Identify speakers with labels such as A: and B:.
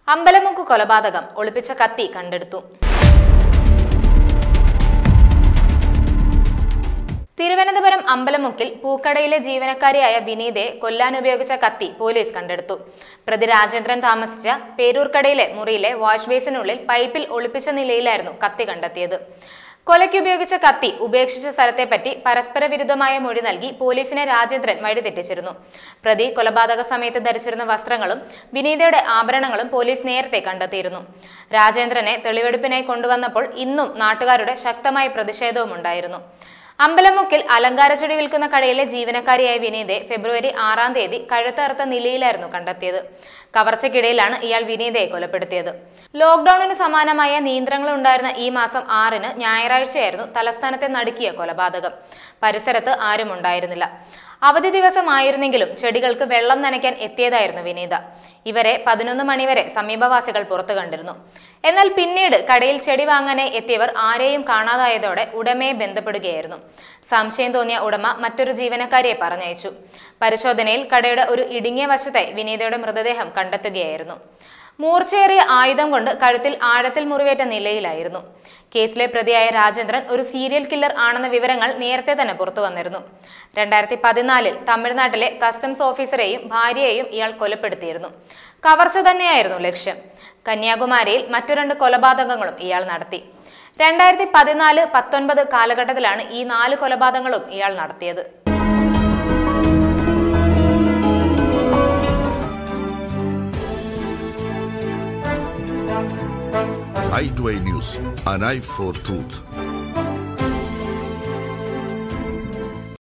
A: അമ്പലമുക്ക് കൊലപാതകം ഒളിപ്പിച്ച കത്തി കണ്ടെടുത്തു തിരുവനന്തപുരം അമ്പലമുക്കിൽ പൂക്കടയിലെ ജീവനക്കാരിയായ വിനീതയെ കൊല്ലാൻ ഉപയോഗിച്ച കത്തി പോലീസ് കണ്ടെടുത്തു പ്രതി രാജേന്ദ്രൻ താമസിച്ച പേരൂർക്കടയിലെ മുറിയിലെ വാഷ് ബേസിനുള്ളിൽ പൈപ്പിൽ ഒളിപ്പിച്ച നിലയിലായിരുന്നു കത്തി കണ്ടെത്തിയത് കൊലയ്ക്ക് ഉപയോഗിച്ച കത്തി ഉപേക്ഷിച്ച സ്ഥലത്തെപ്പറ്റി പരസ്പര വിരുദ്ധമായ മൊഴി നൽകി പോലീസിനെ രാജേന്ദ്രൻ വഴിതെറ്റിച്ചിരുന്നു പ്രതി കൊലപാതക സമയത്ത് ധരിച്ചിരുന്ന വസ്ത്രങ്ങളും വിനീതയുടെ ആഭരണങ്ങളും പോലീസ് നേരത്തെ കണ്ടെത്തിയിരുന്നു രാജേന്ദ്രനെ തെളിവെടുപ്പിനായി കൊണ്ടുവന്നപ്പോൾ ഇന്നും നാട്ടുകാരുടെ ശക്തമായ പ്രതിഷേധവും ഉണ്ടായിരുന്നു അമ്പലമുക്കിൽ അലങ്കാരച്ചെടി വിൽക്കുന്ന കടയിലെ ജീവനക്കാരിയായ വിനീതയെ ഫെബ്രുവരി ആറാം തീയതി കഴുത്തറുത്ത നിലയിലായിരുന്നു കണ്ടെത്തിയത് കവർച്ചയ്ക്കിടയിലാണ് ഇയാൾ വിനീതയെ കൊലപ്പെടുത്തിയത് ലോക്ഡൌണിന് സമാനമായ നിയന്ത്രണങ്ങൾ ഉണ്ടായിരുന്ന ഈ മാസം ആറിന് ഞായറാഴ്ചയായിരുന്നു തലസ്ഥാനത്തെ നടുക്കിയ കൊലപാതകം പരിസരത്ത് ആരും ഉണ്ടായിരുന്നില്ല അവധി ദിവസമായിരുന്നെങ്കിലും ചെടികൾക്ക് വെള്ളം നനയ്ക്കാൻ എത്തിയതായിരുന്നു വിനീത ഇവരെ പതിനൊന്ന് മണിവരെ സമീപവാസികൾ പുറത്തു കണ്ടിരുന്നു എന്നാൽ പിന്നീട് കടയിൽ ചെടി വാങ്ങാനായി എത്തിയവർ ആരെയും കാണാതായതോടെ ഉടമയെ ബന്ധപ്പെടുകയായിരുന്നു സംശയം തോന്നിയ ഉടമ മറ്റൊരു ജീവനക്കാരിയെ പറഞ്ഞയച്ചു പരിശോധനയിൽ കടയുടെ ഒരു ഇടുങ്ങിയ വശത്തായി വിനീതയുടെ മൃതദേഹം കണ്ടെത്തുകയായിരുന്നു മൂർച്ചയേറിയ ആയുധം കൊണ്ട് കഴുത്തിൽ ആഴത്തിൽ മുറിവേറ്റ നിലയിലായിരുന്നു കേസിലെ പ്രതിയായ രാജേന്ദ്രൻ ഒരു സീരിയൽ കില്ലർ ആണെന്ന വിവരങ്ങൾ നേരത്തെ തന്നെ പുറത്തു വന്നിരുന്നു രണ്ടായിരത്തി പതിനാലിൽ തമിഴ്നാട്ടിലെ കസ്റ്റംസ് ഓഫീസറെയും ഭാര്യയെയും ഇയാൾ കൊലപ്പെടുത്തിയിരുന്നു കവർച്ച തന്നെയായിരുന്നു ലക്ഷ്യം കന്യാകുമാരിയിൽ മറ്റു രണ്ട് കൊലപാതകങ്ങളും ഇയാൾ നടത്തി രണ്ടായിരത്തി പതിനാല് പത്തൊൻപത് കാലഘട്ടത്തിലാണ് ഈ നാല് കൊലപാതകങ്ങളും ഇയാൾ നടത്തിയത്
B: i2i News, an eye for truth.